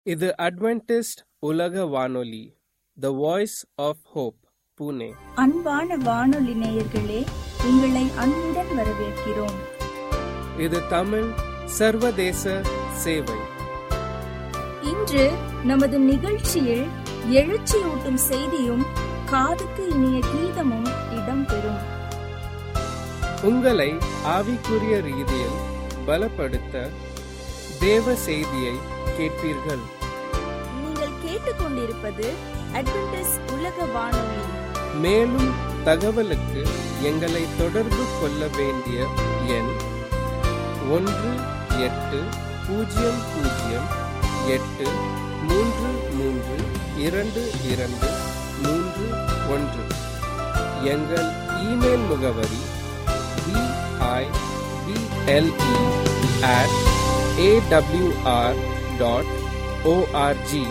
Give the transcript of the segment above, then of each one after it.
இது அட்வென்டிஸ்ட் உலக வானொலி the voice of hope Pune அன்பான வானொலி நேயர்களே உங்களை அன்புடன் வரவேற்கிறோம் இது தமிழ் சர்வதேச சேவை இன்று நமது நிகழ்ச்சியில் எழுச்சியூட்டும் செய்தியும் காதுக்கு இனிய கீதமும் இடம்பெறும் உங்களை ஆவிக்குரிய ரீதியில் பலப்படுத்த தேவ செய்தியை கேட்பீர்கள் நீங்கள் கேட்டுக்கொண்டிருப்பது அட்வென்டிஸ் உலக வானொலி மேலும் தகவலுக்கு எங்களை தொடர்பு கொள்ள வேண்டிய எண் ஒன்று எட்டு பூஜ்ஜியம் பூஜ்ஜியம் எட்டு மூன்று மூன்று இரண்டு இரண்டு மூன்று ஒன்று எங்கள் இமெயில் முகவரி PIBLE at AWR dot ORG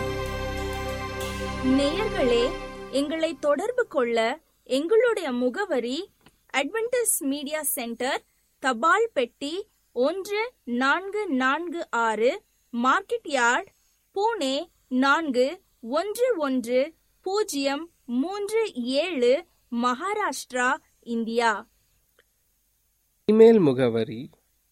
நேயர்களே எங்களை தொடர்பு கொள்ள எங்களுடைய முகவரி அட்வென்டிஸ் மீடியா சென்டர் தபால் பெட்டி ஒன்று நான்கு நான்கு ஆறு மார்க்கெட் யார்ட் பூனே நான்கு ஒன்று ஒன்று பூஜ்ஜியம் மூன்று ஏழு மகாராஷ்டிரா இந்தியா இமெயில் முகவரி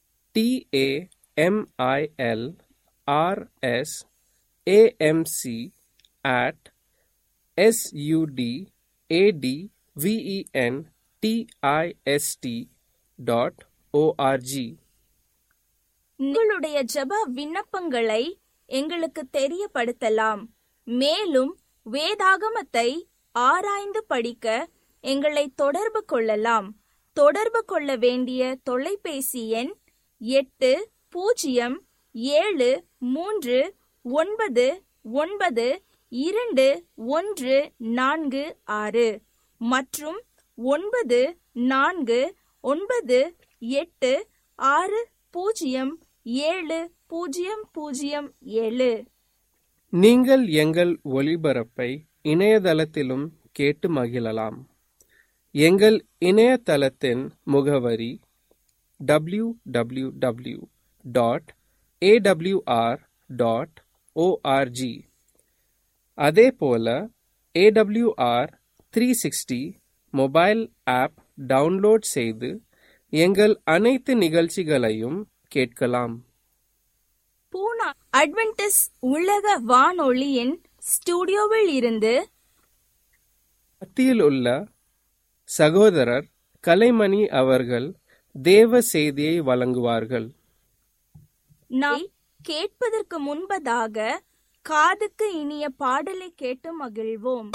TAMIL RS AMC at SUD AD VEN TIST dot ORG உங்களுடைய ஜெப விண்ணப்பங்களை எங்களுக்கு தெரியப்படுத்தலாம் மேலும் வேதாகமத்தை ஆராய்ந்து படிக்க எங்களை தொடர்பு கொள்ளலாம் தொடர்பு கொள்ள வேண்டிய தொலைபேசி எண் எட்டு பூஜ்ஜியம் ஏழு மூன்று ஒன்பது ஒன்பது இரண்டு ஒன்று நான்கு ஆறு மற்றும் ஒன்பது நான்கு ஒன்பது எட்டு ஆறு பூஜ்ஜியம் ஏழு பூஜ்ஜியம் பூஜ்ஜியம் ஏழு நீங்கள் எங்கள் ஒளிபரப்பை இணையதளத்திலும் கேட்டு மகிழலாம் எங்கள் இணையதளத்தின் முகவரி W W W dot AWR dot ORG அதே போல AWR three sixty mobile app download செய்து எங்கள் அனைத்து நிகழ்ச்சிகளையும் கேட்கலாம் பூனா அட்வென்டிஸ் உலக வானொலியின் ஸ்டுடியோவில் இருந்து மத்தியில் உள்ள சகோதரர் கலைமணி அவர்கள் தேவ செய்தியை வழங்குவார்கள் நாம் கேட்பதற்கு முன்பதாக காதுக்கு இனிய பாடலை கேட்டு மகிழ்வோம்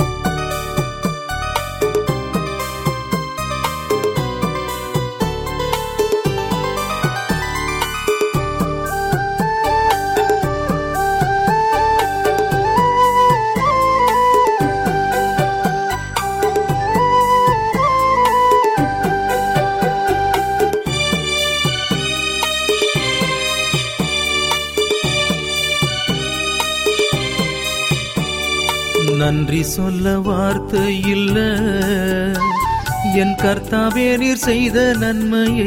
நன்றி சொல்ல வார்த்தை இல்ல என் கர்த்தாவே நீர் செய்த நன்மையை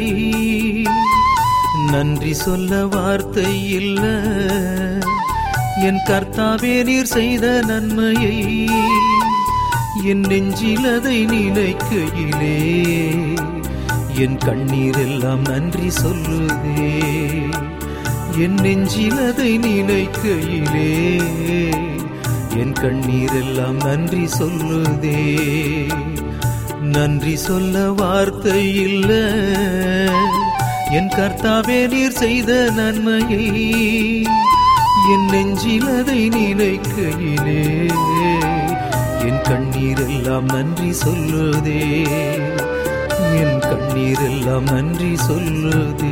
நன்றி சொல்ல வார்த்தை இல்ல என் கர்த்தாவே நீர் செய்த நன்மையை என் நெஞ்சில் அதை நினைக்கையிலே என் கண்ணீர் எல்லாம் நன்றி சொல்லுதே என் நெஞ்சில் அதை நினைக்கையிலே என் கண்ணீர் எல்லாம் நன்றி சொல்லுதே நன்றி சொல்ல வார்த்தை இல்ல என் கர்த்தாவே நீர் செய்த நன்மையை என் நெஞ்சில் அதை நினைக்கையிலே என் கண்ணீர் எல்லாம் நன்றி சொல்லுதே என் கண்ணீர் எல்லாம் நன்றி சொல்லுதே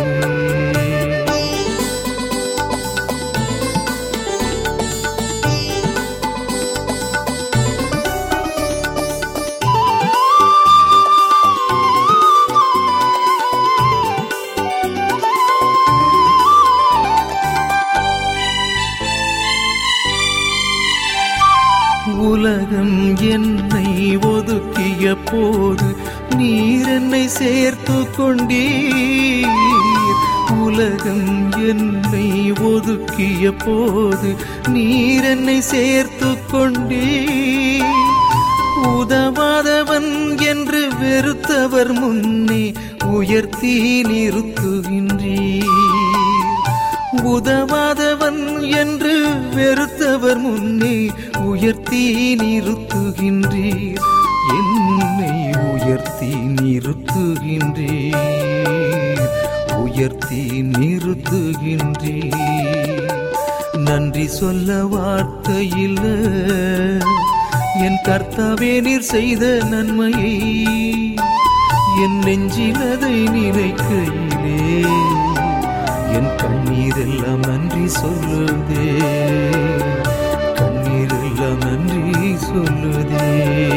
உலகம் என்னை ஒதுக்கிய போது நீர் என்னை சேர்த்து கொண்டீர் உலகம் என்னை ஒதுக்கிய போது நீர் என்னை சேர்த்து கொண்டே உதவாதவன் என்று வெறுத்தவர் முன்னே உயர்த்தி நிறுத்துகின்றீர் உதவாதவன் என்று வெறுத்தவர் முன்னே உயர்த்தி நிறுத்துகின்றீர் என்னை உயர்த்தி நிறுத்துகின்றீர் உயர்த்தி நிறுத்துகின்றீர் நன்றி சொல்ல வார்த்தையில்ல என் கர்த்தாவே நீர் செய்த நன்மையை என் நெஞ்சில் அதை நினைக்கையிலே என் கண்ணீரெல்லாம் நன்றி சொல்லுதே கண்ணீரெல்லாம் நன்றி சொல்லுதே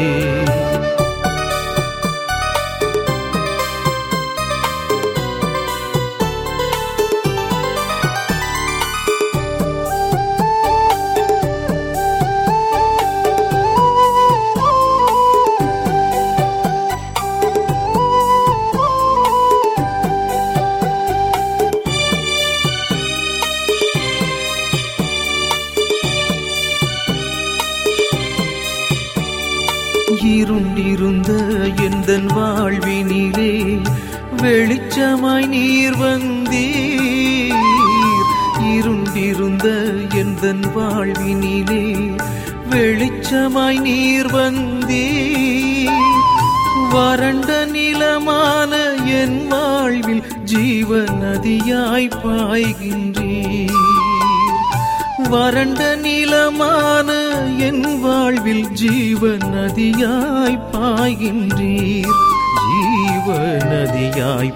இருண்டிருந்த எந்தன் வாழ்வினிலே வெளிச்சமாய் நீர் வந்தீர் இருண்டிருந்த எந்தன் வாழ்வினிலே வெளிச்சமாய் நீர் வந்தீர் வறண்ட நிலமான என் வாழ்வில் ஜீவ நதியாய் பாய்கின்றீர் வறண்ட நிலமான என் வாழ்வில் ஜீவ நதியாய் பாய்கின்றீர் ஜீவ நதியாய்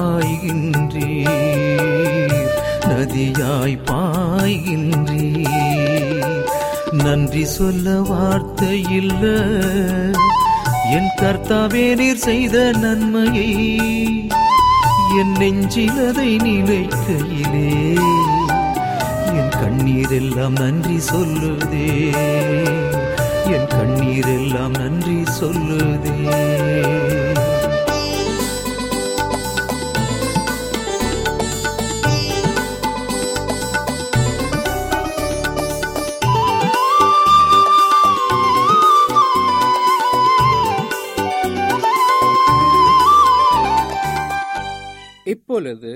பாய்கின்றீர் நதியாய் பாய்கின்றீர் நன்றி சொல்ல வார்த்தை இல்ல என் கர்த்தாவே நீர் செய்த நன்மையை என் நெஞ்சில் அதை நினைக்கையிலே என் கண்ணீரெல்லாம் நன்றி சொல்லுதே என் கண்ணீரெல்லாம் நன்றி சொல்லுதே இப்பொழுது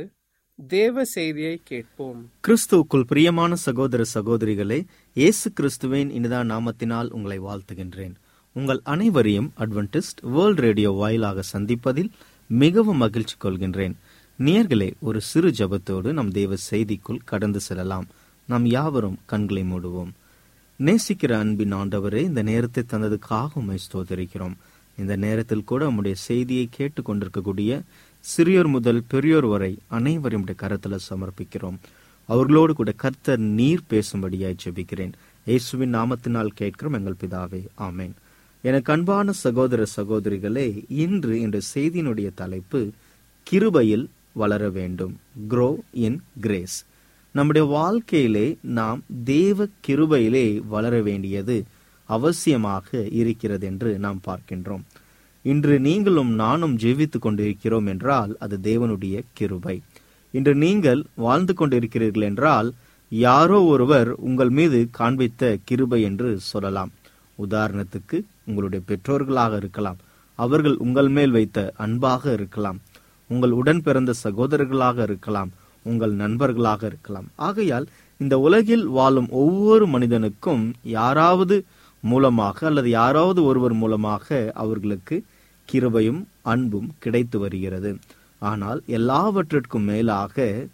தேவ செய்தியை கேட்போம் கிறிஸ்துவுக்குள் பிரியமான சகோதர சகோதரிகளே இயேசு கிறிஸ்துவின் இனிதா நாமத்தினால் உங்களை வாழ்த்துகின்றேன் உங்கள் அனைவரையும் அட்வென்டிஸ்ட் வேர்ல்ட் ரேடியோ வாயிலாக சந்திப்பதில் மிகவும் மகிழ்ச்சி கொள்கின்றேன் நேர்களே ஒரு சிறு ஜபத்தோடு நம் தேவ செய்திக்குள் கடந்து செல்லலாம் நாம் யாவரும் கண்களை மூடுவோம் நேசிக்கிற அன்பின் ஆண்டவரே இந்த நேரத்தை தந்ததுக்காக உண்மை ஸ்தோதரிக்கிறோம் இந்த நேரத்தில் கூட உம்முடைய செய்தியை கேட்டு கொண்டிருக்கக்கூடிய சிறியோர் முதல் பெரியோர் வரை அனைவரும் உடைய கரத்துல சமர்ப்பிக்கிறோம் அவர்களோடு கூட கர்த்தர் நீர் பேசும்படியாய் ஜெபிக்கிறேன் இயேசுவின் நாமத்தினால் கேட்கிறோம் எங்கள் பிதாவே ஆமேன் எனக்கு அன்பான சகோதர சகோதரிகளே இன்று இந்த செய்தியினுடைய தலைப்பு கிருபையில் வளர வேண்டும் grow இன் கிரேஸ் நம்முடைய வாழ்க்கையிலே நாம் தேவ கிருபையிலே வளர வேண்டியது அவசியமாக இருக்கிறது என்று நாம் பார்க்கின்றோம் இன்று நீங்களும் நானும் ஜீவித்துக் கொண்டிருக்கிறோம் என்றால் அது தேவனுடைய கிருபை இன்று நீங்கள் வாழ்ந்து கொண்டிருக்கிறீர்கள் என்றால் யாரோ ஒருவர் உங்கள் மீது காண்பித்த கிருபை என்று சொல்லலாம் உதாரணத்துக்கு உங்களுடைய பெற்றோர்களாக இருக்கலாம் அவர்கள் உங்கள் மேல் வைத்த அன்பாக இருக்கலாம் உங்கள் உடன் பிறந்த சகோதரர்களாக இருக்கலாம் உங்கள் நண்பர்களாக இருக்கலாம் ஆகையால் இந்த உலகில் வாழும் ஒவ்வொரு மனிதனுக்கும் யாராவது மூலமாக அல்லது யாராவது ஒருவர் மூலமாக அவர்களுக்கு கிருபையும் அன்பும் கிடைத்து வருகிறது ஆனால் எல்லாவற்றிற்கும் மேலாக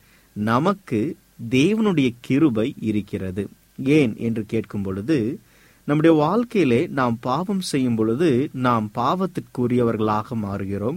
நமக்கு தேவனுடைய கிருபை இருக்கிறது ஏன் என்று கேட்கும் பொழுது நம்முடைய வாழ்க்கையிலே நாம் பாவம் செய்யும் பொழுது நாம் பாவத்திற்குரியவர்களாக மாறுகிறோம்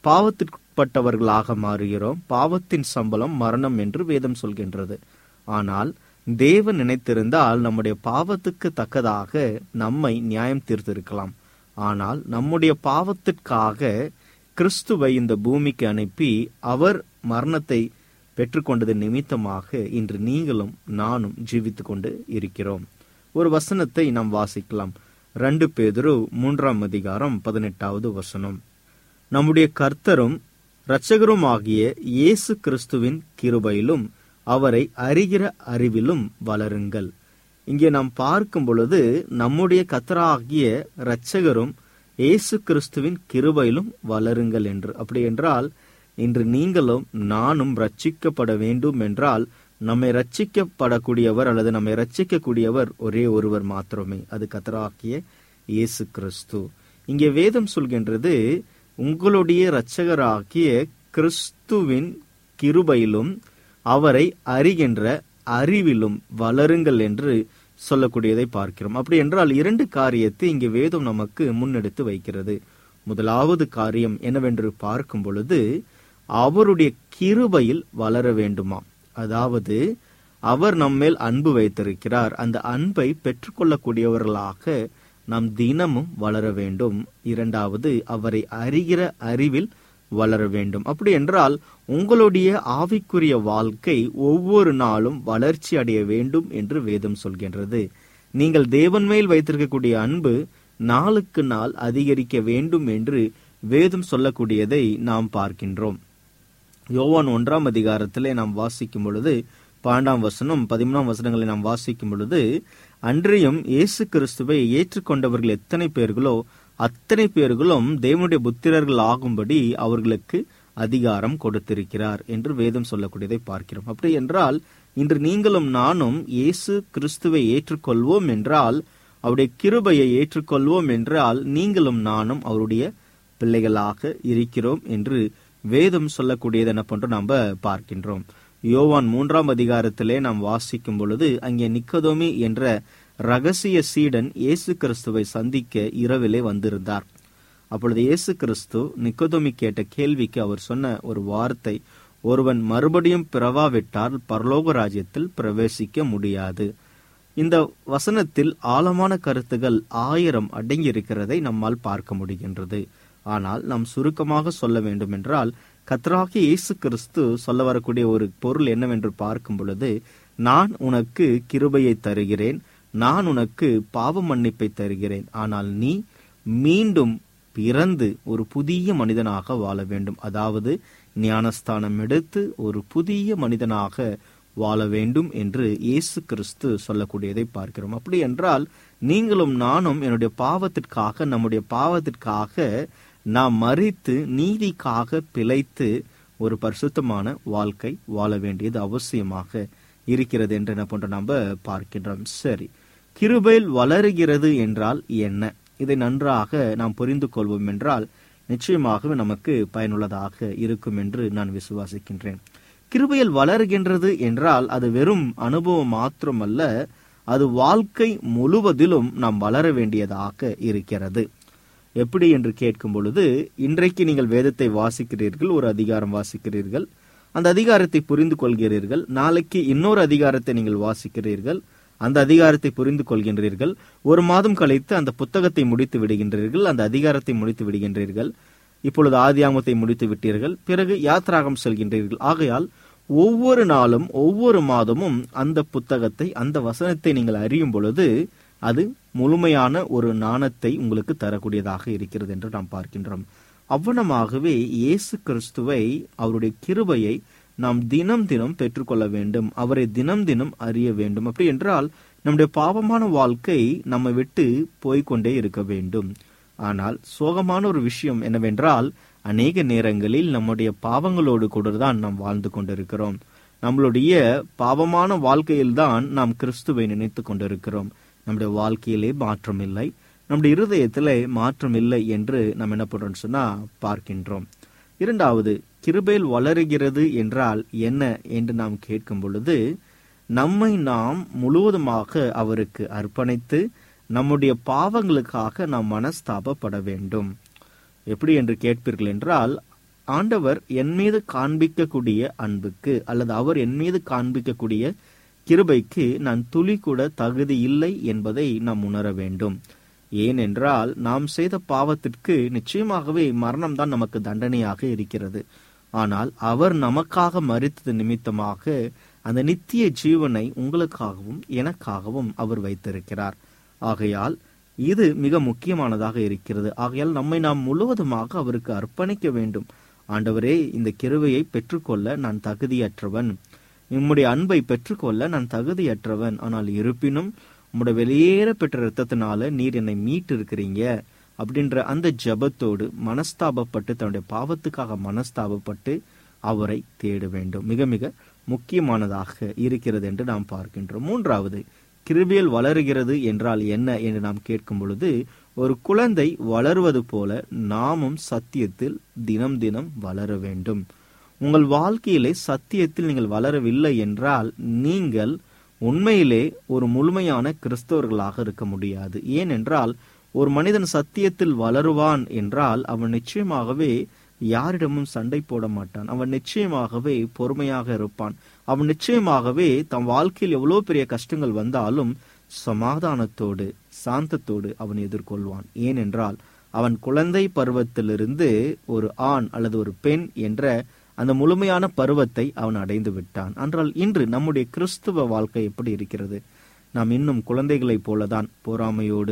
பாவத்திற்குட்பட்டவர்களாக மாறுகிறோம் பாவத்தின் சம்பளம் மரணம் என்று வேதம் சொல்கின்றது ஆனால் தேவன் நினைத்திருந்தால் நம்முடைய பாவத்துக்கு தக்கதாக நம்மை நியாயம் தீர்த்திருக்கலாம் ஆனால் நம்முடைய பாவத்திற்காக கிறிஸ்துவை இந்த பூமிக்கு அனுப்பி அவர் மரணத்தை பெற்றுக்கொண்டது நிமித்தமாக இன்று நீங்களும் நானும் ஜீவித்துக் கொண்டு இருக்கிறோம் ஒரு வசனத்தை நாம் வாசிக்கலாம் ரெண்டு பேதுரு மூன்றாம் அதிகாரம் பதினெட்டாவது வசனம் நம்முடைய கர்த்தரும் இரட்சகருமாகிய இயேசு கிறிஸ்துவின் கிருபையிலும் அவரை அறிகிற அறிவிலும் வளருங்கள் இங்கே நாம் பார்க்கும் பொழுது நம்முடைய கத்தராகிய இரட்சகரும் இயேசு கிறிஸ்துவின் கிருபையிலும் வளருங்கள் என்று அப்படி என்றால் இன்று நீங்களும் நானும் ரட்சிக்கப்பட வேண்டும் என்றால் நம்மை ரட்சிக்கப்படக்கூடியவர் அல்லது நம்மை ரட்சிக்கக்கூடியவர் ஒரே ஒருவர் மாத்திரமே அது கத்தராகிய இயேசு கிறிஸ்து இங்கே வேதம் சொல்கின்றது உங்களுடைய இரட்சகராகிய கிறிஸ்துவின் கிருபையிலும் அவரை அறிகின்ற அறிவிலும் வளருங்கள் என்று சொல்லக்கூடியதை பார்க்கிறோம் அப்படி என்றால் இரண்டு காரியத்தை இங்கே வேதம் நமக்கு முன்னெடுத்து வைக்கிறது முதலாவது காரியம் என்னவென்று பார்க்கும் பொழுது அவருடைய கிருபையில் வளர வேண்டுமாம் அதாவது அவர் நம்மேல் அன்பு வைத்திருக்கிறார் அந்த அன்பை பெற்றுக்கொள்ளக்கூடியவர்களாக நாம் தினமும் வளர வேண்டும் இரண்டாவது அவரை அறிகிற அறிவில் வளர வேண்டும் அப்படி என்றால் உங்களுடைய ஆவிக்குரிய வாழ்க்கை ஒவ்வொரு நாளும் வளர்ச்சி அடைய வேண்டும் என்று வேதம் சொல்கின்றது நீங்கள் தேவன் மேல் வைத்திருக்கக்கூடிய அன்பு நாளுக்கு நாள் அதிகரிக்க வேண்டும் என்று வேதம் சொல்லக்கூடியதை நாம் பார்க்கின்றோம் யோவான் ஒன்றாம் அதிகாரத்திலே நாம் வாசிக்கும் பொழுது பாண்டாம் வசனம் பதிமூணாம் வசனங்களை நாம் வாசிக்கும் பொழுது அன்றையும் இயேசு கிறிஸ்துவை ஏற்றுக்கொண்டவர்கள் எத்தனை பேர்களோ அத்தனை பேர்களும் தேவனுடைய புத்திரர்கள் ஆகும்படி அவர்களுக்கு அதிகாரம் கொடுத்திருக்கிறார் என்று வேதம் சொல்லக்கூடியதை பார்க்கிறோம் அப்படி என்றால் இன்று நீங்களும் நானும் இயேசு கிறிஸ்துவை ஏற்றுக்கொள்வோம் என்றால் அவருடைய கிருபையை ஏற்றுக்கொள்வோம் என்றால் நீங்களும் நானும் அவருடைய பிள்ளைகளாக இருக்கிறோம் என்று வேதம் சொல்லக்கூடியது என்ன போன்று நாம் பார்க்கின்றோம் யோவான் மூன்றாம் அதிகாரத்திலே நாம் வாசிக்கும் பொழுது அங்கே நிக்கதோமி என்ற ரகசிய சீடன் இயேசு கிறிஸ்துவை சந்திக்க இரவிலே வந்திருந்தார் அப்பொழுது இயேசு கிறிஸ்து நிக்கோதோமி கேட்ட கேள்விக்கு அவர் சொன்ன ஒரு வார்த்தை ஒருவன் மறுபடியும் பிறவாவிட்டால் பரலோக ராஜ்யத்தில் பிரவேசிக்க முடியாது இந்த வசனத்தில் ஆழமான கருத்துகள் ஆயிரம் அடங்கியிருக்கிறதை நம்மால் பார்க்க முடிகின்றது ஆனால் நாம் சுருக்கமாக சொல்ல வேண்டும் என்றால் கத்ராகி இயேசு கிறிஸ்து சொல்ல வரக்கூடிய ஒரு பொருள் என்னவென்று பார்க்கும் பொழுது நான் உனக்கு கிருபையை தருகிறேன் நான் உனக்கு பாவ மன்னிப்பை தருகிறேன் ஆனால் நீ மீண்டும் பிறந்து ஒரு புதிய மனிதனாக வாழ வேண்டும் அதாவது ஞானஸ்தானம் எடுத்து ஒரு புதிய மனிதனாக வாழ வேண்டும் என்று இயேசு கிறிஸ்து சொல்லக்கூடியதை பார்க்கிறோம் அப்படி என்றால் நீங்களும் நானும் என்னுடைய பாவத்திற்காக நம்முடைய பாவத்திற்காக நாம் மறித்து நீதிக்காக பிழைத்து ஒரு பரிசுத்தமான வாழ்க்கை வாழ வேண்டியது அவசியமாக இருக்கிறது என்று என்ன போன்ற நாம் பார்க்கின்றோம் சரி கிருபையில் வளருகிறது என்றால் என்ன இதை நன்றாக நாம் புரிந்து கொள்வோம் என்றால் நிச்சயமாகவே நமக்கு பயனுள்ளதாக இருக்கும் என்று நான் விசுவாசிக்கின்றேன் கிருபையில் வளர்கின்றது என்றால் அது வெறும் அனுபவம் மாத்திரமல்ல அது வாழ்க்கை முழுவதிலும் நாம் வளர வேண்டியதாக இருக்கிறது எப்படி என்று கேட்கும் பொழுது இன்றைக்கு நீங்கள் வேதத்தை வாசிக்கிறீர்கள் ஒரு அதிகாரம் வாசிக்கிறீர்கள் அந்த அதிகாரத்தை புரிந்து கொள்கிறீர்கள் நாளைக்கு இன்னொரு அதிகாரத்தை நீங்கள் வாசிக்கிறீர்கள் அந்த அதிகாரத்தை புரிந்து கொள்கின்றீர்கள் ஒரு மாதம் கழித்து அந்த புத்தகத்தை முடித்து விடுகின்றீர்கள் அந்த அதிகாரத்தை முடித்து விடுகின்றீர்கள் இப்பொழுது ஆதியாமத்தை முடித்து விட்டீர்கள் பிறகு யாத்ராகம் செல்கின்றீர்கள் ஆகையால் ஒவ்வொரு நாளும் ஒவ்வொரு மாதமும் அந்த புத்தகத்தை அந்த வசனத்தை நீங்கள் அறியும் பொழுது அது முழுமையான ஒரு நாணத்தை உங்களுக்கு தரக்கூடியதாக இருக்கிறது என்று நாம் பார்க்கின்றோம் அவ்வனமாகவே இயேசு கிறிஸ்துவை அவருடைய கிருபையை நாம் தினம் தினம் பெற்றுக்கொள்ள வேண்டும் அவரை தினம் தினம் அறிய வேண்டும் அப்படி என்றால் நம்முடைய பாவமான வாழ்க்கை நம்மை விட்டு போய்கொண்டே இருக்க வேண்டும் ஆனால் சோகமான ஒரு விஷயம் என்னவென்றால் அநேக நேரங்களில் நம்முடைய பாவங்களோடு கூட தான் நாம் வாழ்ந்து கொண்டிருக்கிறோம் நம்மளுடைய பாவமான வாழ்க்கையில்தான் நாம் கிறிஸ்துவை நினைத்து கொண்டிருக்கிறோம் நம்முடைய வாழ்க்கையிலே மாற்றம் இல்லை நம்முடைய இருதயத்திலே மாற்றம் இல்லை என்று நாம் என்ன பண்றோம் சொன்னா பார்க்கின்றோம் இரண்டாவது கிருபையில் வளருகிறது என்றால் என்ன என்று நாம் கேட்கும் பொழுது நம்மை நாம் முழுவதுமாக அவருக்கு அர்ப்பணித்து நம்முடைய பாவங்களுக்காக நாம் மனஸ்தாபப்பட வேண்டும் எப்படி என்று கேட்பீர்கள் என்றால் ஆண்டவர் என் மீது காண்பிக்கக்கூடிய அன்புக்கு அல்லது அவர் என் மீது காண்பிக்கக்கூடிய கிருபைக்கு நான் துளி கூட தகுதி இல்லை என்பதை நாம் உணர வேண்டும் ஏனென்றால் நாம் செய்த பாவத்திற்கு நிச்சயமாகவே மரணம்தான் நமக்கு தண்டனையாக இருக்கிறது ஆனால் அவர் நமக்காக மறித்தது நிமித்தமாக அந்த நித்திய ஜீவனை உங்களுக்காகவும் எனக்காகவும் அவர் வைத்திருக்கிறார் ஆகையால் இது மிக முக்கியமானதாக இருக்கிறது ஆகையால் நம்மை நாம் முழுவதுமாக அவருக்கு அர்ப்பணிக்க வேண்டும் ஆண்டவரே இந்த கிருவையை பெற்றுக்கொள்ள நான் தகுதியற்றவன் உம்முடைய அன்பை பெற்றுக்கொள்ள நான் தகுதியற்றவன் ஆனால் இருப்பினும் உம்முடைய வெளியேற பெற்ற ரத்தத்தினால நீர் என்னை மீட்டு இருக்கிறீங்க அப்படின்ற அந்த ஜபத்தோடு மனஸ்தாபப்பட்டு தன்னுடைய பாவத்துக்காக மனஸ்தாபப்பட்டு அவரை தேட வேண்டும் மிக மிக முக்கியமானதாக இருக்கிறது என்று நாம் பார்க்கின்றோம் மூன்றாவது கிருபியல் வளருகிறது என்றால் என்ன என்று நாம் கேட்கும் பொழுது ஒரு குழந்தை வளருவது போல நாமும் சத்தியத்தில் தினம் தினம் வளர வேண்டும் உங்கள் வாழ்க்கையிலே சத்தியத்தில் நீங்கள் வளரவில்லை என்றால் நீங்கள் உண்மையிலே ஒரு முழுமையான கிறிஸ்தவர்களாக இருக்க முடியாது ஏனென்றால் ஒரு மனிதன் சத்தியத்தில் வளருவான் என்றால் அவன் நிச்சயமாகவே யாரிடமும் சண்டை போட மாட்டான் அவன் நிச்சயமாகவே பொறுமையாக இருப்பான் அவன் நிச்சயமாகவே தன் வாழ்க்கையில் எவ்வளவு பெரிய கஷ்டங்கள் வந்தாலும் சமாதானத்தோடு சாந்தத்தோடு அவன் எதிர்கொள்வான் ஏனென்றால் அவன் குழந்தை பருவத்திலிருந்து ஒரு ஆண் அல்லது ஒரு பெண் என்ற அந்த முழுமையான பருவத்தை அவன் அடைந்து விட்டான் என்றால் இன்று நம்முடைய கிறிஸ்துவ வாழ்க்கை எப்படி இருக்கிறது நாம் இன்னும் குழந்தைகளைப் போலதான் பொறாமையோடு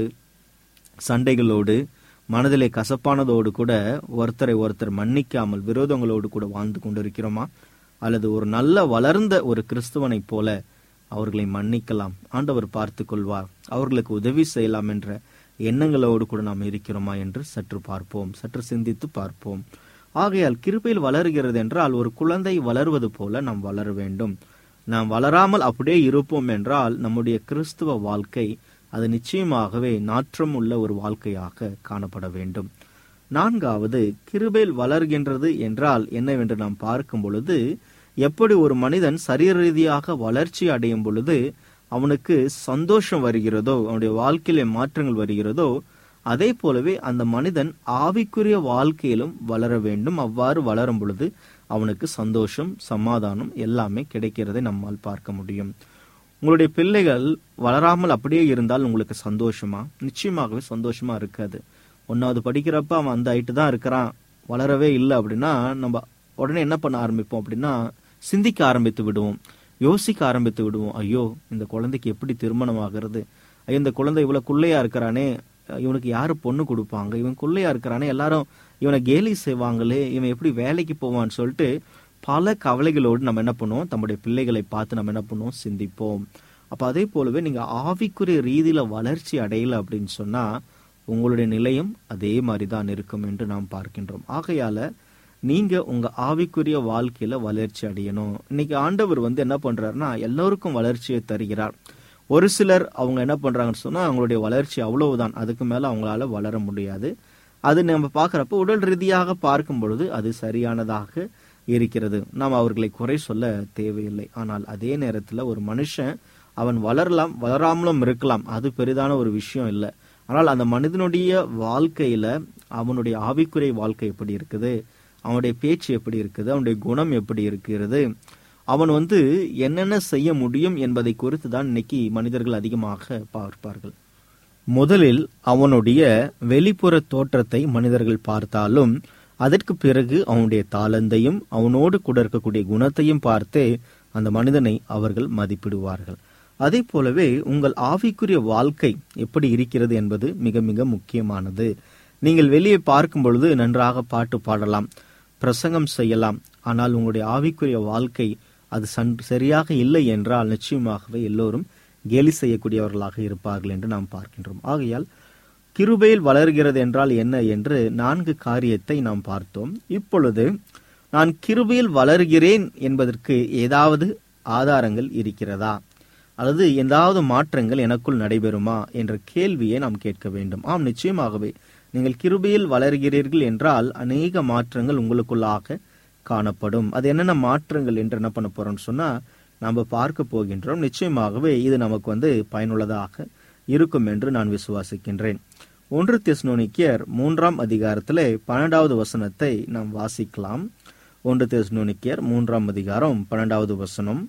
சண்டைகளோடு மனதிலே கசப்பானதோடு கூட ஒருத்தரை ஒருத்தர் மன்னிக்காமல் விரோதங்களோடு கூட வாழ்ந்து கொண்டிருக்கிறோமா அல்லது ஒரு நல்ல வளர்ந்த ஒரு கிறிஸ்துவனைப் போல அவர்களை மன்னிக்கலாம் ஆண்டவர் பார்த்து கொள்வார் அவர்களுக்கு உதவி செய்யலாம் என்ற எண்ணங்களோடு கூட நாம் இருக்கிறோமா என்று சற்று பார்ப்போம் சற்று சிந்தித்து பார்ப்போம் ஆகையால் கிருபையில் வளருகிறது என்றால் ஒரு குழந்தை வளருவது போல நாம் வளர வேண்டும் நாம் வளராமல் அப்படியே இருப்போம் என்றால் நம்முடைய கிறிஸ்துவ வாழ்க்கை அது நிச்சயமாகவே நாற்றம் உள்ள ஒரு வாழ்க்கையாக காணப்பட வேண்டும் நான்காவது கிருபையில் வளர்கின்றது என்றால் என்னவென்று நாம் பார்க்கும் பொழுது எப்படி ஒரு மனிதன் சரீர ரீதியாக வளர்ச்சி அடையும் பொழுது அவனுக்கு சந்தோஷம் வருகிறதோ அவனுடைய வாழ்க்கையில மாற்றங்கள் வருகிறதோ அதே போலவே அந்த மனிதன் ஆவிக்குரிய வாழ்க்கையிலும் வளர வேண்டும் அவ்வாறு வளரும் பொழுது அவனுக்கு சந்தோஷம் சமாதானம் எல்லாமே கிடைக்கிறதை நம்மால் பார்க்க முடியும் உங்களுடைய பிள்ளைகள் வளராமல் அப்படியே இருந்தால் உங்களுக்கு சந்தோஷமா நிச்சயமாகவே சந்தோஷமா இருக்காது ஒன்னாவது படிக்கிறப்ப அவன் அந்த ஹைட்டு தான் இருக்கிறான் வளரவே இல்லை அப்படின்னா நம்ம உடனே என்ன பண்ண ஆரம்பிப்போம் அப்படின்னா சிந்திக்க ஆரம்பித்து விடுவோம் யோசிக்க ஆரம்பித்து விடுவோம் ஐயோ இந்த குழந்தைக்கு எப்படி திருமணம் ஆகிறது ஐயோ இந்த குழந்தை இவ்வளவு குள்ளையா இருக்கிறானே இவனுக்கு யாரு பொண்ணு கொடுப்பாங்க இவன் குள்ளையா இருக்கிறானே எல்லாரும் இவனை கேலி செய்வாங்களே இவன் எப்படி வேலைக்கு போவான்னு சொல்லிட்டு பல கவலைகளோடு நம்ம என்ன பண்ணுவோம் நம்முடைய பிள்ளைகளை பார்த்து நம்ம என்ன பண்ணுவோம் சிந்திப்போம் அப்ப அதே போலவே நீங்க ஆவிக்குரிய ரீதியில வளர்ச்சி அடையல அப்படின்னு சொன்னா உங்களுடைய நிலையும் அதே மாதிரிதான் இருக்கும் என்று நாம் பார்க்கின்றோம் ஆகையால நீங்க உங்க ஆவிக்குரிய வாழ்க்கையில வளர்ச்சி அடையணும் இன்னைக்கு ஆண்டவர் வந்து என்ன பண்றாருன்னா எல்லோருக்கும் வளர்ச்சியை தருகிறார் ஒரு சிலர் அவங்க என்ன பண்றாங்கன்னு சொன்னா அவங்களுடைய வளர்ச்சி அவ்வளவுதான் அதுக்கு மேல அவங்களால வளர முடியாது அது நம்ம பார்க்கறப்ப உடல் ரீதியாக பார்க்கும் பொழுது அது சரியானதாக இருக்கிறது நாம் அவர்களை குறை சொல்ல தேவையில்லை ஆனால் அதே நேரத்துல ஒரு மனுஷன் அவன் வளரலாம் வளராமலும் இருக்கலாம் அது பெரிதான ஒரு விஷயம் இல்லை ஆனால் அந்த மனிதனுடைய வாழ்க்கையில அவனுடைய ஆவிக்குறை வாழ்க்கை எப்படி இருக்குது அவனுடைய பேச்சு எப்படி இருக்குது அவனுடைய குணம் எப்படி இருக்கிறது அவன் வந்து என்னென்ன செய்ய முடியும் என்பதை குறித்து தான் இன்னைக்கு மனிதர்கள் அதிகமாக பார்ப்பார்கள் முதலில் அவனுடைய வெளிப்புற தோற்றத்தை மனிதர்கள் பார்த்தாலும் அதற்கு பிறகு அவனுடைய தாளந்தையும் அவனோடு கூட இருக்கக்கூடிய குணத்தையும் பார்த்தே அந்த மனிதனை அவர்கள் மதிப்பிடுவார்கள் அதே போலவே உங்கள் ஆவிக்குரிய வாழ்க்கை எப்படி இருக்கிறது என்பது மிக மிக முக்கியமானது நீங்கள் வெளியே பார்க்கும் பொழுது நன்றாக பாட்டு பாடலாம் பிரசங்கம் செய்யலாம் ஆனால் உங்களுடைய ஆவிக்குரிய வாழ்க்கை அது சன் சரியாக இல்லை என்றால் நிச்சயமாகவே எல்லோரும் கேலி செய்யக்கூடியவர்களாக இருப்பார்கள் என்று நாம் பார்க்கின்றோம் ஆகையால் கிருபையில் வளர்கிறது என்றால் என்ன என்று நான்கு காரியத்தை நாம் பார்த்தோம் இப்பொழுது நான் கிருபையில் வளர்கிறேன் என்பதற்கு ஏதாவது ஆதாரங்கள் இருக்கிறதா அல்லது ஏதாவது மாற்றங்கள் எனக்குள் நடைபெறுமா என்ற கேள்வியை நாம் கேட்க வேண்டும் ஆம் நிச்சயமாகவே நீங்கள் கிருபையில் வளர்கிறீர்கள் என்றால் அநேக மாற்றங்கள் உங்களுக்குள்ளாக காணப்படும் அது என்னென்ன மாற்றங்கள் என்று என்ன பண்ண போறோம்னு சொன்னா நம்ம பார்க்க போகின்றோம் நிச்சயமாகவே இது நமக்கு வந்து பயனுள்ளதாக இருக்கும் என்று நான் விசுவாசிக்கின்றேன் ஒன்று தெஸ்னோனிக்கியர் மூன்றாம் அதிகாரத்திலே பன்னெண்டாவது வசனத்தை நாம் வாசிக்கலாம் ஒன்று தெஸ்னோனிக்கியர் மூன்றாம் அதிகாரம் பன்னெண்டாவது வசனம்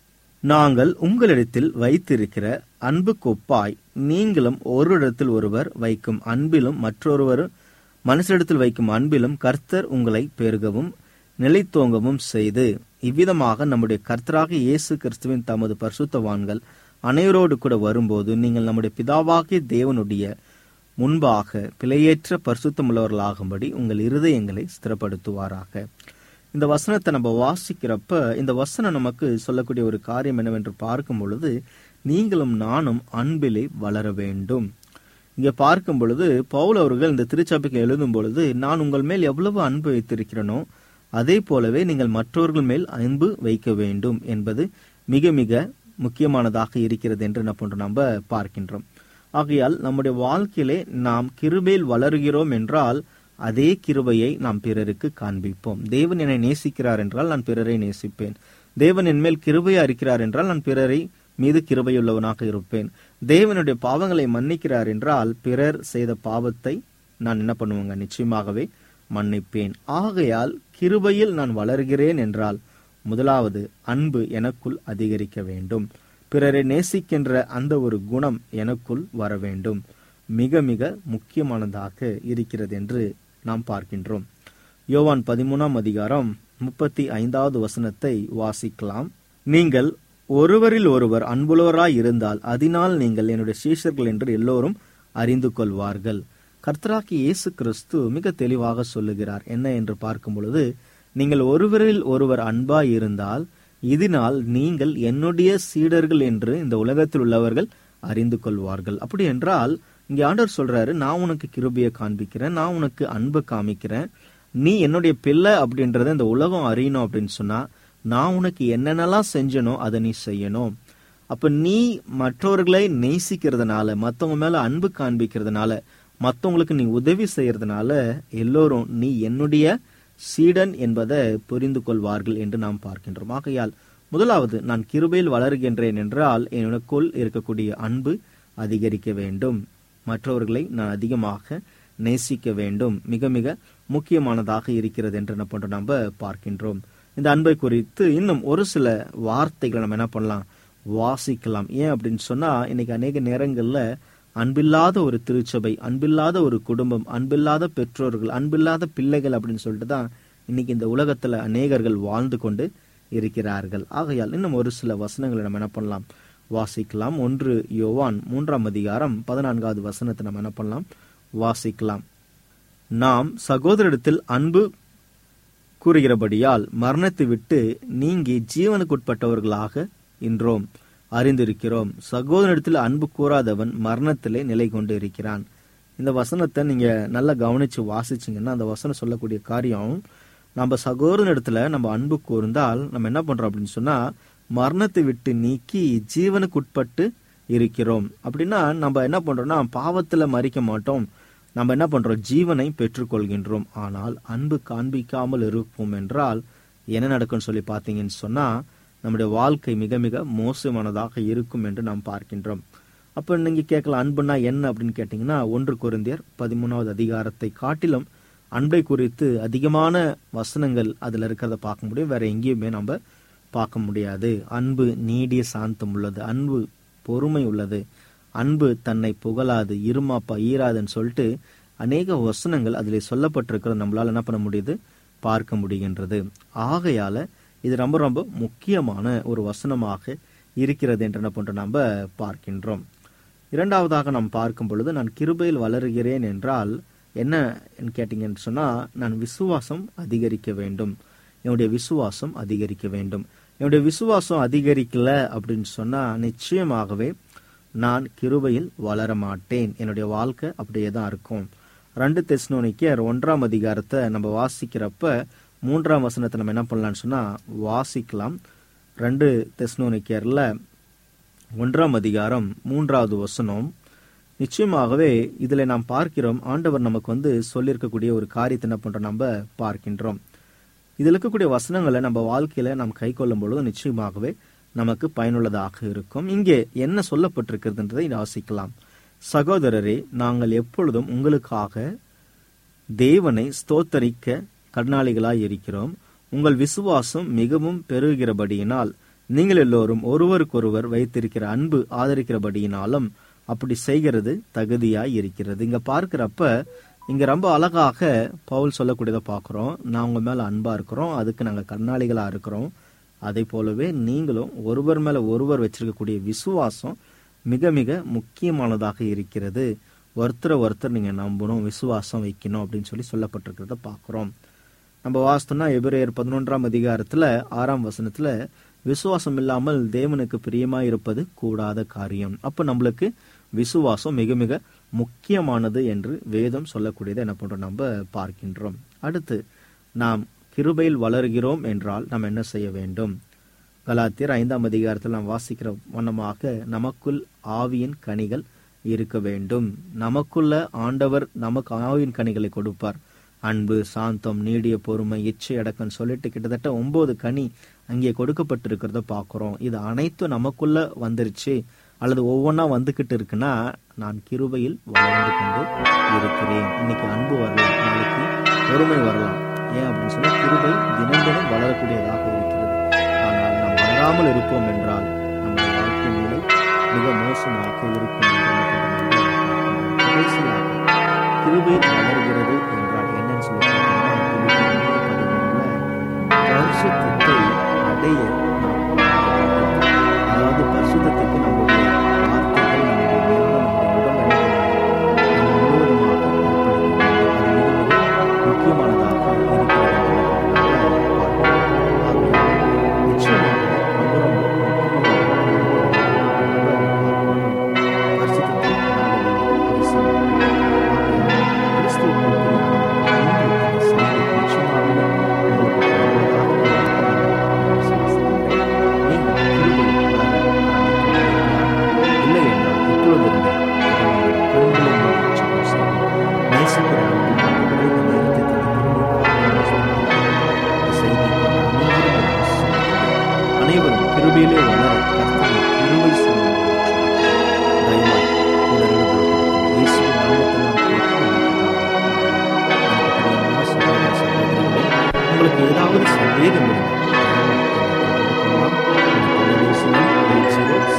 நாங்கள் உங்களிடத்தில் வைத்திருக்கிற அன்பு கொப்பாய் நீங்களும் ஒரு இடத்தில் ஒருவர் வைக்கும் அன்பிலும் மற்றொருவர் மனுஷரிடத்தில் வைக்கும் அன்பிலும் கர்த்தர் உங்களை பெருகவும் நிலைத்தோங்கவும் செய்து இவ்விதமாக நம்முடைய கர்த்தராக இயேசு கிறிஸ்துவின் தமது பரிசுத்தவான்கள் அனைவரோடு கூட வரும்போது நீங்கள் நம்முடைய பிதாவாகிய தேவனுடைய முன்பாக பிழையற்ற பரிசுத்தமுள்ளவர்களாகும்படி உங்கள் இருதயங்களை ஸ்திரப்படுத்துவாராக இந்த வசனத்தை நம்ம வாசிக்கிறப்ப இந்த வசனம் நமக்கு சொல்லக்கூடிய ஒரு காரியம் என்னவென்று பார்க்கும் பொழுது நீங்களும் நானும் அன்பிலே வளர வேண்டும் இங்க பார்க்கும் பொழுது பவுல் அவர்கள் இந்த திருச்சபைக்கு எழுதும் பொழுது நான் உங்கள் மேல் எவ்வளவு அன்பு வைத்திருக்கிறேனோ அதே போலவே நீங்கள் மற்றவர்கள் மேல் அன்பு வைக்க வேண்டும் என்பது மிக மிக முக்கியமானதாக இருக்கிறது என்று என்ன பண்றோம் நம்ம பார்க்கின்றோம் ஆகையால் நம்முடைய வாழ்க்கையிலே நாம் கிருபையில் வளருகிறோம் என்றால் அதே கிருபையை நாம் பிறருக்கு காண்பிப்போம் தேவன் என்னை நேசிக்கிறார் என்றால் நான் பிறரை நேசிப்பேன் தேவன் என் மேல் கிருபையா இருக்கிறார் என்றால் நான் பிறரை மீது கிருபையுள்ளவனாக இருப்பேன் தேவனுடைய பாவங்களை மன்னிக்கிறார் என்றால் பிறர் செய்த பாவத்தை நான் என்ன பண்ணுவேங்க நிச்சயமாகவே மன்னிப்பேன் ஆகையால் கிருபையில் நான் வளர்கிறேன் என்றால் முதலாவது அன்பு எனக்குள் அதிகரிக்க வேண்டும் பிறரை நேசிக்கின்ற அந்த ஒரு குணம் எனக்குள் வர வேண்டும் மிக மிக முக்கியமானதாக இருக்கிறது என்று நாம் பார்க்கின்றோம் யோவான் பதிமூணாம் அதிகாரம் முப்பத்தி ஐந்தாவது வசனத்தை வாசிக்கலாம் நீங்கள் ஒருவரில் ஒருவர் அன்புள்ளவராய் இருந்தால் அதனால் நீங்கள் என்னுடைய சீஷர்கள் என்று எல்லோரும் அறிந்து கொள்வார்கள் கர்த்தராக்கி இயேசு கிறிஸ்து மிக தெளிவாக சொல்லுகிறார் என்ன என்று பார்க்கும் பொழுது நீங்கள் ஒருவரில் ஒருவர் அன்பாய் இருந்தால் இதனால் நீங்கள் என்னுடைய சீடர்கள் என்று இந்த உலகத்தில் உள்ளவர்கள் அறிந்து கொள்வார்கள் அப்படி என்றால் இங்கே ஆண்டவர் சொல்றாரு நான் உனக்கு கிருபையை காண்பிக்கிறேன் நான் உனக்கு அன்பு காமிக்கிறேன் நீ என்னுடைய பிள்ளை அப்படின்றத இந்த உலகம் அறியணும் அப்படின்னு சொன்னா நான் உனக்கு என்னென்னலாம் செஞ்சனோ அதை நீ செய்யணும் அப்ப நீ மற்றவர்களை நேசிக்கிறதுனால மத்தவங்க மேல அன்பு காண்பிக்கிறதுனால மத்தவங்களுக்கு நீ உதவி செய்யறதுனால எல்லோரும் நீ என்னுடைய சீடன் என்பதை புரிந்து கொள்வார்கள் என்று நாம் பார்க்கின்றோம் ஆகையால் முதலாவது நான் கிருபையில் வளர்கின்றேன் என்றால் எனக்குள் இருக்கக்கூடிய அன்பு அதிகரிக்க வேண்டும் மற்றவர்களை நான் அதிகமாக நேசிக்க வேண்டும் மிக மிக முக்கியமானதாக இருக்கிறது என்று என்ன பண்றோம் நம்ம பார்க்கின்றோம் இந்த அன்பை குறித்து இன்னும் ஒரு சில வார்த்தைகளை நம்ம என்ன பண்ணலாம் வாசிக்கலாம் ஏன் அப்படின்னு சொன்னா இன்னைக்கு அநேக நேரங்கள்ல அன்பில்லாத ஒரு திருச்சபை அன்பில்லாத ஒரு குடும்பம் அன்பில்லாத பெற்றோர்கள் அன்பில்லாத பிள்ளைகள் அப்படின்னு சொல்லிட்டு தான் இன்னைக்கு இந்த உலகத்துல அநேகர்கள் வாழ்ந்து கொண்டு இருக்கிறார்கள் ஆகையால் இன்னும் ஒரு சில வசனங்களை நம்ம என்ன பண்ணலாம் வாசிக்கலாம் ஒன்று யோவான் மூன்றாம் அதிகாரம் பதினான்காவது வசனத்தை நம்ம என்ன பண்ணலாம் வாசிக்கலாம் நாம் சகோதரிடத்தில் அன்பு கூறுகிறபடியால் மரணத்தை விட்டு நீங்கி ஜீவனுக்குட்பட்டவர்களாக இன்றோம் அறிந்திருக்கிறோம் சகோதரத்தில் அன்பு கூறாதவன் மரணத்திலே நிலை கொண்டு இருக்கிறான் இந்த வசனத்தை நீங்க நல்லா கவனிச்சு வாசிச்சீங்கன்னா அந்த வசனம் சொல்லக்கூடிய காரியம் நம்ம சகோதரனிடத்துல நம்ம அன்பு கூர்ந்தால் நம்ம என்ன பண்றோம் அப்படின்னு சொன்னா மரணத்தை விட்டு நீக்கி ஜீவனுக்குட்பட்டு இருக்கிறோம் அப்படின்னா நம்ம என்ன பண்றோம்னா பாவத்துல மறிக்க மாட்டோம் நம்ம என்ன பண்றோம் ஜீவனை பெற்றுக்கொள்கின்றோம் ஆனால் அன்பு காண்பிக்காமல் இருப்போம் என்றால் என்ன நடக்கும்னு சொல்லி பார்த்தீங்கன்னு சொன்னா நம்முடைய வாழ்க்கை மிக மிக மோசமானதாக இருக்கும் என்று நாம் பார்க்கின்றோம் அப்ப நீங்க கேட்கலாம் அன்புனா என்ன அப்படின்னு கேட்டீங்கன்னா ஒன்று குருந்தியர் பதிமூணாவது அதிகாரத்தை காட்டிலும் அன்பை குறித்து அதிகமான வசனங்கள் அதுல இருக்கிறத பார்க்க முடியும் வேற எங்கேயுமே நம்ம பார்க்க முடியாது அன்பு நீடிய சாந்தம் உள்ளது அன்பு பொறுமை உள்ளது அன்பு தன்னை புகழாது இருமாப்பா ஈராதுன்னு சொல்லிட்டு அநேக வசனங்கள் அதில் சொல்லப்பட்டிருக்கிறது நம்மளால என்ன பண்ண முடியுது பார்க்க முடிகின்றது ஆகையால இது ரொம்ப ரொம்ப முக்கியமான ஒரு வசனமாக இருக்கிறது என்று என்ன பண்றோம் நம்ம பார்க்கின்றோம் இரண்டாவதாக நாம் பார்க்கும் பொழுது நான் கிருபையில் வளருகிறேன் என்றால் என்ன கேட்டீங்கன்னு சொன்னா நான் விசுவாசம் அதிகரிக்க வேண்டும் என்னுடைய விசுவாசம் அதிகரிக்க வேண்டும் என்னுடைய விசுவாசம் அதிகரிக்கல அப்படின்னு சொன்னா நிச்சயமாகவே நான் கிருபையில் வளர மாட்டேன் என்னுடைய வாழ்க்கை அப்படியே தான் இருக்கும் ரெண்டு தெஸ்னோனிக்கர் ஒன்றாம் அதிகாரத்தை நம்ம வாசிக்கிறப்ப மூன்றாம் வசனத்தை நம்ம என்ன பண்ணலாம்னு சொன்னா வாசிக்கலாம் ரெண்டு தெஸ்னோனிக்கர்ல ஒன்றாம் அதிகாரம் மூன்றாவது வசனம் நிச்சயமாகவே இதுல நாம் பார்க்கிறோம் ஆண்டவர் நமக்கு வந்து சொல்லியிருக்கக்கூடிய ஒரு காரியத்தை என்ன பண்றோம் நம்ம பார்க்கின்றோம் இதில் இருக்கக்கூடிய வசனங்களை நம்ம வாழ்க்கையில நாம் கை கொள்ளும் பொழுது நிச்சயமாகவே நமக்கு பயனுள்ளதாக இருக்கும் இங்கே என்ன சொல்லப்பட்டிருக்கிறதுன்றதை வாசிக்கலாம் சகோதரரே நாங்கள் எப்பொழுதும் உங்களுக்காக தேவனை ஸ்தோத்தரிக்க கடனாளிகளாய் இருக்கிறோம் உங்கள் விசுவாசம் மிகவும் பெருகிறபடியினால் நீங்கள் எல்லோரும் ஒருவருக்கொருவர் வைத்திருக்கிற அன்பு ஆதரிக்கிறபடியினாலும் அப்படி செய்கிறது தகுதியாய் இருக்கிறது இங்க பார்க்கிறப்ப இங்க ரொம்ப அழகாக பவுல் சொல்லக்கூடியதை பார்க்கிறோம் நான் உங்க மேல அன்பா இருக்கிறோம் அதுக்கு நாங்க கண்ணாளிகளா இருக்கிறோம் அதே போலவே நீங்களும் ஒருவர் மேல ஒருவர் வச்சிருக்கக்கூடிய விசுவாசம் மிக மிக முக்கியமானதாக இருக்கிறது ஒருத்தரை ஒருத்தர் நீங்க நம்பணும் விசுவாசம் வைக்கணும் அப்படின்னு சொல்லி சொல்லப்பட்டிருக்கிறத பார்க்கிறோம் நம்ம வாஸ்தோம்னா எபிரேயர் பதினொன்றாம் அதிகாரத்துல ஆறாம் வசனத்துல விசுவாசம் இல்லாமல் தேவனுக்கு பிரியமா இருப்பது கூடாத காரியம் அப்ப நம்மளுக்கு விசுவாசம் மிக மிக முக்கியமானது என்று வேதம் சொல்லக்கூடியதை என்ன பண்றோம் நம்ம பார்க்கின்றோம் அடுத்து நாம் கிருபையில் வளர்கிறோம் என்றால் நாம் என்ன செய்ய வேண்டும் கலாத்தியர் ஐந்தாம் அதிகாரத்தில் நாம் வாசிக்கிற வண்ணமாக நமக்குள் ஆவியின் கனிகள் இருக்க வேண்டும் நமக்குள்ள ஆண்டவர் நமக்கு ஆவியின் கனிகளை கொடுப்பார் அன்பு சாந்தம் நீடிய பொறுமை இச்சை அடக்கம் சொல்லிட்டு கிட்டத்தட்ட ஒன்பது கனி அங்கே கொடுக்கப்பட்டிருக்கிறத பார்க்கிறோம் இது அனைத்தும் நமக்குள்ள வந்துருச்சு அல்லது ஒவ்வொன்றா வந்துகிட்டு இருக்குன்னா நான் கிருபையில் வளர்ந்து கொண்டு இருக்கிறேன் இன்னைக்கு அன்பு வரலாம் நாளைக்கு பொறுமை வரலாம் ஏன் அப்படின்னு சொன்னா கிருபை தினம் தினம் வளரக்கூடியதாக இருக்கிறது ஆனால் நாம் வளராமல் இருப்போம் என்றால் நம்முடைய வாழ்க்கை நிலை மிக மோசமாக இருக்கும் என்று நம்ம பார்க்கிறோம். கடைசியாக கிருபை வளர்கிறது என்றால் என்னன்னு சொல்லி பார்த்தீங்கன்னா, பிலிப்பியர் மூன்று பதிமூணுல, பரிசுத்தத்தை அடைய நாம் வளர வேண்டும். அதாவது பரிசுத்தத்துக்கு நம்முடைய வார்த்தைகள் நம்முடைய நேரம் நம்முடைய உடல் என்ன முழுவதுமாக அர்ப்பணிக்க வேண்டும். அது மிக மிக முக்கியமானதாக இருக்கிறது என்று நம்ம பார்க்கிறோம். ஆகையால் நிச்சயமாக ரொம்ப ரொம்ப முக்கியமானதாக பரிசுத்தத்தை நாட வேண்டியது அவசியம். ஆகையால் கிறிஸ்துவுக்குள் பிரியமானவர்களே, இன்று இந்த செய்தி நிச்சயமாகவே உங்களுக்கு பயனுள்ளதாக இருக்கும் என்று விசுவாசிக்கிறேன். நீங்கள் கிருபையில் வளர ஆரம்பித்துள்ளீர்களா? இல்லை என்றால் இப்பொழுதிருந்தே கண்களை மூடி ஜெபம் செய்யுங்கள். நேசிக்கிற அன்பின் ஆண்டவரே, இந்த நேரத்தை தந்த கிருபைக்காக ஸ்தோத்திரம். இந்த செய்தியை கேட்ட அனைவரும் ஆசீர்வதிங்க. அனைவரும் கிருபையிலே வளர கர்த்தரை கிருபை செய்யுங்கள் தயவாய் உணர்வுகள் இயேசுவின் நாமத்தில் நாம் கேட்கிறோம் எனக்கு பிரியமான சகோதர சகோதரிகளே உங்களுக்கு ஏதாவது சந்தேகம் இருந்தால் தயவாய் என்னை தொடர்பு கொள்ளலாம். என்னுடைய தொலைபேசி எண்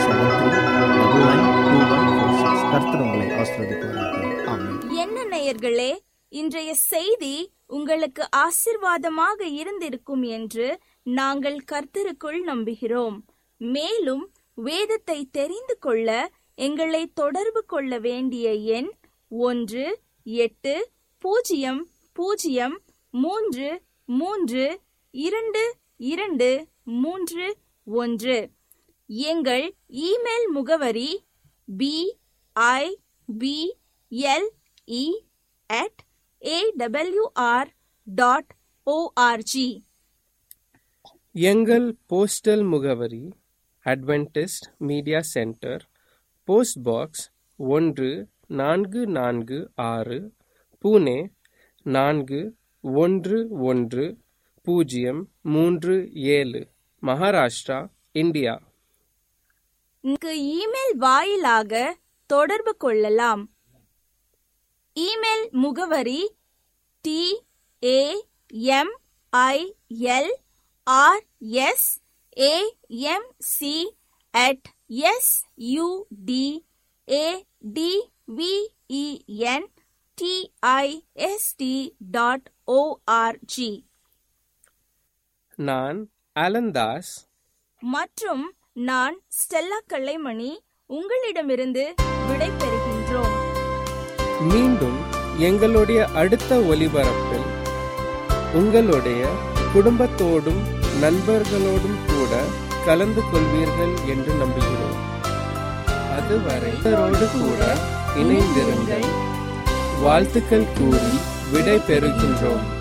8073992146. கர்த்தர் உங்களை ஆசீர்வதிப்பாராக. ஆமென். என்ன நேயர்களே இன்றைய செய்தி உங்களுக்கு ஆசிர்வாதமாக இருந்திருக்கும் என்று நாங்கள் கர்த்தருக்குள் நம்புகிறோம் மேலும் வேதத்தை தெரிந்து கொள்ள எங்களை தொடர்பு கொள்ள வேண்டிய எண் ஒன்று எட்டு பூஜ்ஜியம் பூஜ்ஜியம் மூன்று மூன்று இரண்டு இரண்டு மூன்று ஒன்று எங்கள் இமெயில் முகவரி P I B L E at AWR dot ORG எங்கள் போஸ்டல் முகவரி Adventist media centre post box ஒன்று நான்கு நான்கு ஆறு புனே நான்கு ஒன்று ஒன்று பூஜ்ஜியம் மூன்று ஏழு மகாராஷ்டிரா இந்தியா இங்கு இமெயில் வாயிலாக தொடர்பு கொள்ளலாம் இமெயில் முகவரி T A M I L R S A M C at S U D A D V E N T I S T dot ORG நான் அலந்தாஸ் மற்றும் நான் ஸ்டெல்லா கல்லைமணி உங்களிடமிருந்து விடை பெறுகின்றோம் மீண்டும் எங்களுடைய அடுத்த ஒலிபரப்பில் உங்களுடைய குடும்பத்தோடும் நண்பர்களோடும் கூட கலந்து கொள்வீர்கள் என்று நம்புகிறோம் அதுவரை இவரோடு கூட இணைந்திருங்கள் வாழ்த்துக்கள் கூறி விடை பெறுகின்றோம்